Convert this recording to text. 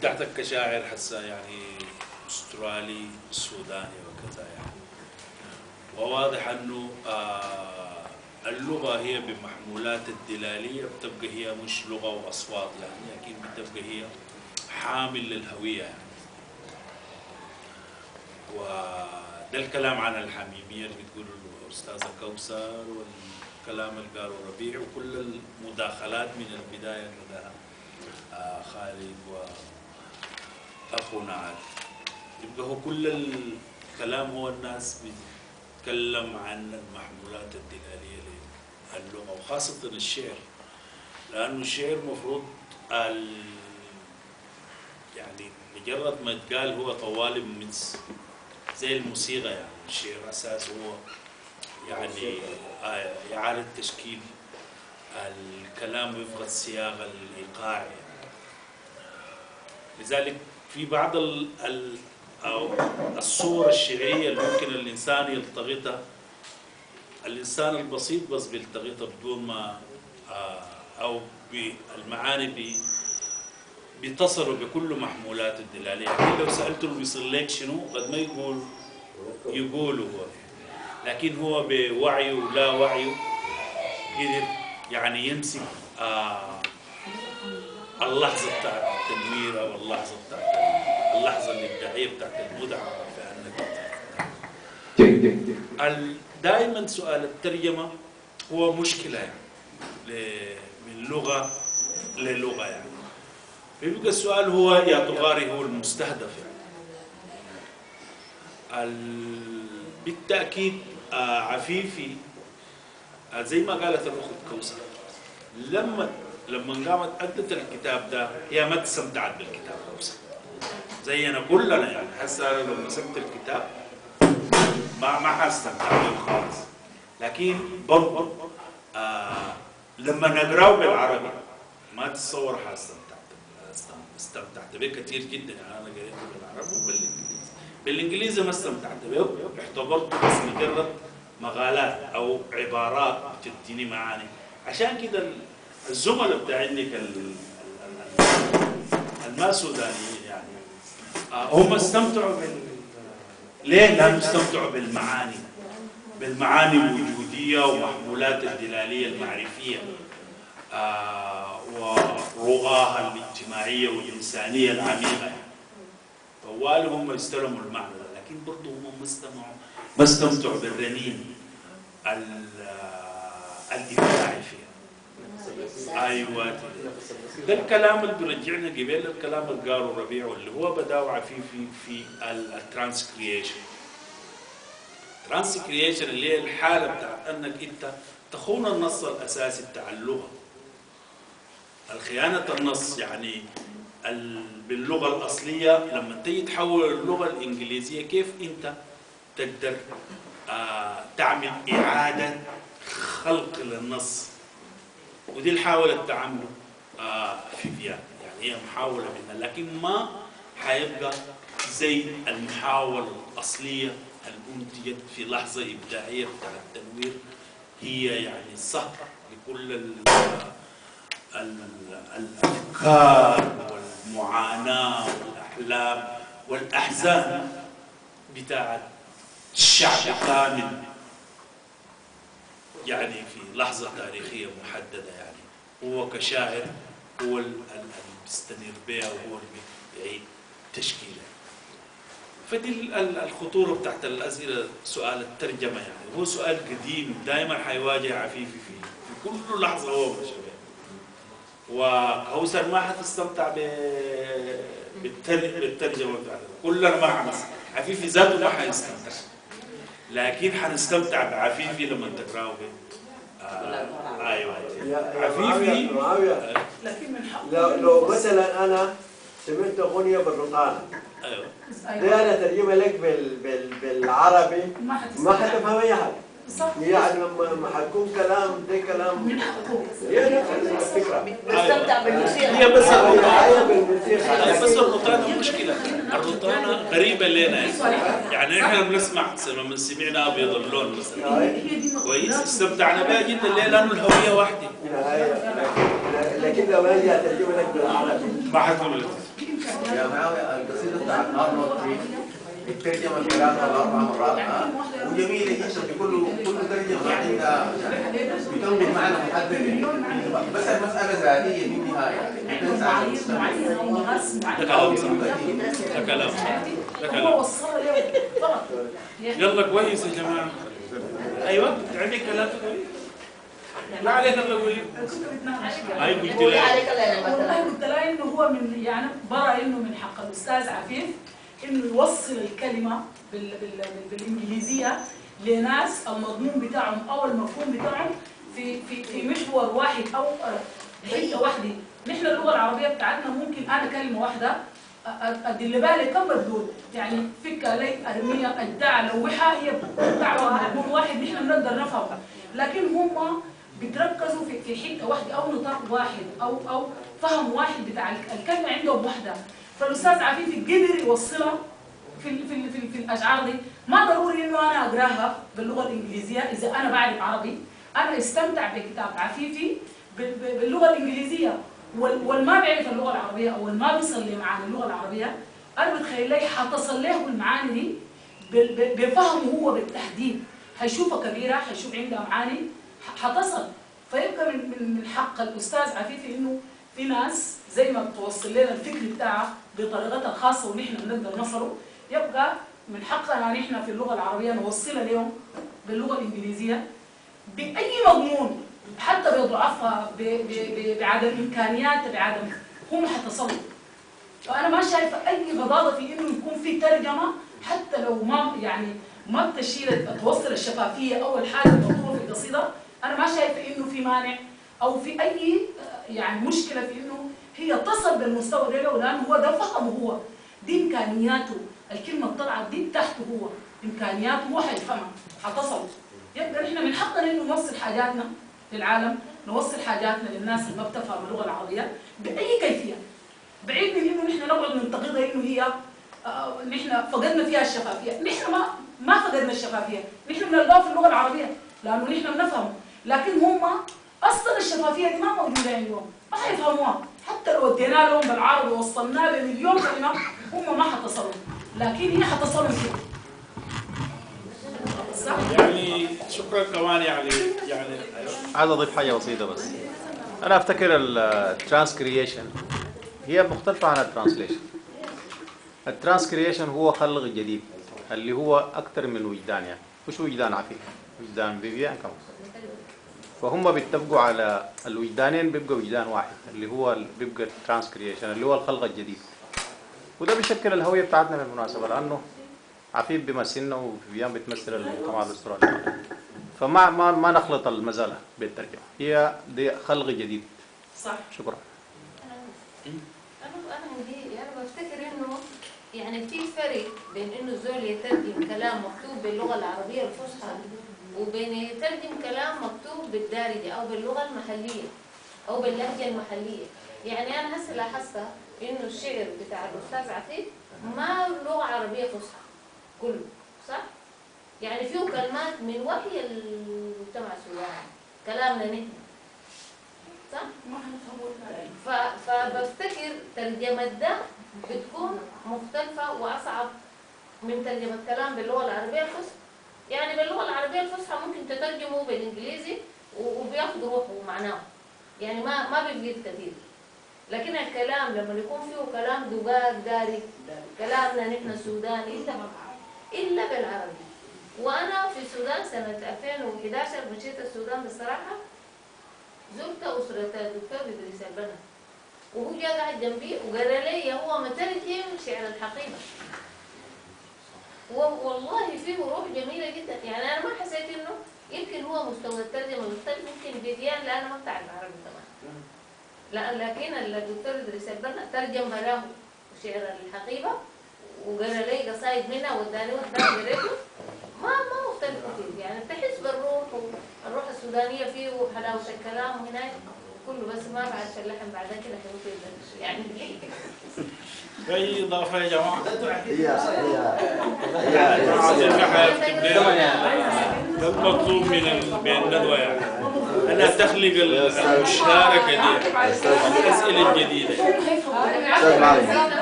بتاعتك كشاعر حسا يعني استرالي سوداني وكذا يعني وواضح انه آه اللغه هي بمحمولات الدلاليه بتبقى هي مش لغه واصوات يعني لكن بتبقى هي حامل للهويه يعني وده الكلام عن الحميميه اللي بتقوله الاستاذه كوثر والكلام اللي قاله ربيع وكل المداخلات من البدايه كده آه خالد واخونا عادل يبقى هو كل الكلام هو الناس بتتكلم عن المحمولات الدلاليه للغه وخاصه الشعر لانه الشعر مفروض ال يعني مجرد ما يتقال هو طوالب من زي الموسيقى يعني الشعر اساسه هو يعني آه، اعاده تشكيل الكلام وفق السياق الايقاعي لذلك في بعض ال ال أو الصور الشعريه اللي ممكن الانسان يلتقطها الانسان البسيط بس بيلتقطها بدون ما آه، او بالمعاني بي بيتصلوا بكل محمولات الدلاليه يعني لو سالته بيصير لك شنو قد ما يقول يقوله هو لكن هو بوعيه ولا وعيه قدر يعني يمسك آه اللحظه بتاعت التنوير او اللحظه بتاعت اللحظه الابداعيه بتاعت المدعمه في انك دائما سؤال الترجمه هو مشكله يعني من لغه للغه يعني يبقى السؤال هو يا تغاري هو المستهدف يعني بالتاكيد آه عفيفي آه زي ما قالت الاخت كوثر لما لما قامت ادت الكتاب ده هي ما استمتعت بالكتاب كوثر زينا كلنا يعني هسه انا لو مسكت الكتاب ما ما حستمتع به خالص لكن برضه آه لما نقراه بالعربي ما تتصور حاستمتع استمتعت به كثير جدا يعني انا قريته بالعربي وبالانجليزي بالانجليزي ما استمتعت به اعتبرته بس مجرد مقالات او عبارات تديني معاني عشان كده الزملاء بتاعينك الما سودانيين يعني هم استمتعوا بال ليه؟ لانه استمتعوا بالمعاني بالمعاني الوجوديه ومحمولات الدلاليه المعرفيه آه ورؤاها الاجتماعيه والانسانيه العميقه طوال هم استلموا المعنى ده لكن برضه هم ما استمعوا ما استمتعوا بالرنين الابداعي فيها ايوه ده الكلام اللي بيرجعنا قبل الكلام اللي قاله ربيع واللي هو بداوا فيه في في الترانسكريشن ترانسكريشن اللي هي الحاله بتاعت انك انت تخون النص الاساسي بتاع اللغه الخيانه النص يعني باللغه الاصليه لما تيجي تحول اللغه الانجليزيه كيف انت تقدر آه تعمل اعاده خلق للنص ودي اللي حاولت تعمله آه في فيان يعني هي محاوله منها لكن ما حيبقى زي المحاوله الاصليه المنتجه في لحظه ابداعيه بتاع التنوير هي يعني صهر لكل الافكار والمعاناه والاحلام والاحزان بتاعت الشعب كامل يعني في لحظه تاريخيه محدده يعني هو كشاعر هو اللي بيستنير بها وهو اللي بيعيد تشكيله فدي الخطوره بتاعت الاسئله سؤال الترجمه يعني هو سؤال قديم دائما حيواجه عفيفي فيه في كل لحظه هو مشابه وكوثر ما حتستمتع بالترجمه بتاعته كلنا ما حنستمتع عفيفي ذاته ما حيستمتع لكن حنستمتع بعفيفي لما تقراه آه ايوه عفيفي لكن من لو لو مثلا انا سمعت اغنيه بالرطانه ايوه دي انا ترجمها لك بال بال بالعربي ما حتفهم اي حاجه يعني لما حتكون كلام ده كلام من حقه هي نفس الفكره بستمتع بالموسيقى هي بس أيوة بالموسيقى. بس الروتانا مشكلة الروتانا غريبة لنا يعني احنا بنسمع لما سمعنا ابيض اللون مثلا هي دي كويس استمتعنا بها جدا ليه؟ لانه الهوية واحدة أيوة. لكن لو اجي اترجم لك بالعربي ما حتقول لك بتاعت ارنولد تريد الترجمه القراءه الاربع مرات آه. وجميله جدا في كل كل ترجمه عندها بتنقل معنى محدد بس المساله ذاتيه في النهايه بتنسى على المستمع ده كلام صح ده كلام ده كلام هو وصلها له غلط يلا كويس يا جماعه ايوه عندك كلام تقولي لا عليك الله قولي كنت بتناقش هاي قلت قولي لها عليك الله مثلا والله قلت لها انه هو من يعني برا انه من حق الاستاذ عفيف انه يوصل الكلمه بال بال بال بالانجليزيه لناس المضمون بتاعهم او المفهوم بتاعهم في في في محور واحد او آه، حته واحده نحن اللغه العربيه بتاعتنا ممكن انا كلمه واحده أ- أ- ادل بالي كم مدلول يعني فكه لي ارميه ادعى لوحه هي دعوه مضمون واحد نحن بنقدر نفهمه لكن هم بتركزوا في في حته واحده او نطاق واحد او او فهم واحد بتاع الك- الكلمه عندهم واحده فالاستاذ عفيف قدر يوصلها في ال في ال في, ال في الاشعار دي ما ضروري انه انا اقراها باللغه الانجليزيه اذا انا بعرف عربي انا استمتع بكتاب عفيفي بال- بال- باللغه الانجليزيه وال- والما بيعرف اللغه العربيه او ما بيصل لمعاني اللغه العربيه انا بتخيل لي حتصل له المعاني دي بال- ب- بفهمه هو بالتحديد هيشوفها كبيره هيشوف عندها معاني ح- حتصل فيبقى من من من حق الاستاذ عفيفي انه في ناس زي ما بتوصل لنا الفكر بتاعها بطريقتها الخاصه ونحن بنقدر نصله يبقى من حقنا نحن في اللغه العربيه نوصلها لهم باللغه الانجليزيه باي مضمون حتى بضعفها ب- ب- ب- بعدم امكانياتها بعدم هم حتصلوا فانا ما شايفه اي غضاضه في انه يكون في ترجمه حتى لو ما يعني ما بتشيل توصل الشفافيه اول حاجه المطلوبه في القصيده انا ما شايفه انه في مانع او في اي آه، يعني مشكله في انه هي تصل بالمستوى ده لانه هو ده فهمه هو دي امكانياته الكلمه اللي طلعت دي بتاعته هو امكانياته هو حيفهمها حتصل يبقى نحن من حقنا انه نوصل حاجاتنا للعالم نوصل حاجاتنا للناس اللي ما بتفهم اللغه العربيه باي كيفيه بعيد من انه نحن نقعد ننتقدها انه هي آه، نحن فقدنا فيها الشفافيه، نحن ما ما فقدنا الشفافيه، نحن بنلقاها في اللغه العربيه لانه نحن بنفهم، لكن هم اصلا الشفافيه دي ما موجوده عندهم، ما حيفهموها، حتى لو ادينا لهم بالعربي ووصلنا بمليون كلمه هم ما حتصلوا، لكن هي حتصلوا كده. صح؟ يعني شكرا كمان يعني يعني عايز اضيف حاجه بسيطه بس انا افتكر الترانسكريشن هي مختلفه عن الترانسليشن الترانسكريشن هو خلق جديد اللي هو اكثر من وجدان يعني مش وجدان عفيف وجدان فيفيان كمان فهم بيتفقوا على الوجدانين بيبقى وجدان واحد اللي هو ال- بيبقى الترانسكريشن اللي هو الخلق الجديد وده بيشكل الهويه بتاعتنا بالمناسبه لانه عفيف بيمثلنا وفيفيان بتمثل المجتمع الاسترالي فما ما ما نخلط المساله بالترجمه هي دي خلق جديد صح شكرا انا انا عندي انا بفتكر انه يعني في فرق بين انه الزول يترجم كلام مكتوب باللغه العربيه الفصحى وبين يترجم كلام مكتوب بالدارجه او باللغه المحليه او باللهجه المحليه يعني انا هسه لاحظت انه الشعر بتاع الاستاذ عفيف ما لغه عربيه فصحى كله صح؟ يعني فيه كلمات من وحي المجتمع السوداني كلامنا نحن صح؟ ما حنفهموا ف- فبفتكر ترجمة ده بتكون مختلفة وأصعب من ترجمة كلام باللغة العربية الفصحى يعني باللغة العربية الفصحى ممكن تترجمه بالإنجليزي و- وبياخد روحه ومعناه يعني ما ما بيفيد كثير لكن الكلام لما يكون فيه كلام دقاق داري كلامنا نحن السوداني إلا بالعربي وأنا في السودان سنة 2011 مشيت السودان بصراحة زرت أسرة الدكتور إدريس البنا وهو جاء قاعد جنبي وقال لي هو مترجم شعر الحقيبة و- والله فيه روح جميلة جدا يعني أنا ما حسيت إنه يمكن هو مستوى الترجمة مختلف يمكن فيديان لأن ما بتعرف عربي كمان لا لكن الدكتور إدريس البنا ترجم له شعر الحقيبة وقال لي قصايد منها وداني وداني قريته ما ما مختلف كثير يعني بتحس بالروح والروح السودانية فيه وحلاوة الكلام وهناك كله بس ما بعرف اللحن بعد كده حيوصل يعني اي اضافه يا جماعه هي هي هي عايزين حيكتب لنا ده المطلوب من ال- من الندوه يعني انها تخلق ال- المشاركه دي الاسئله الجديده استاذ معلم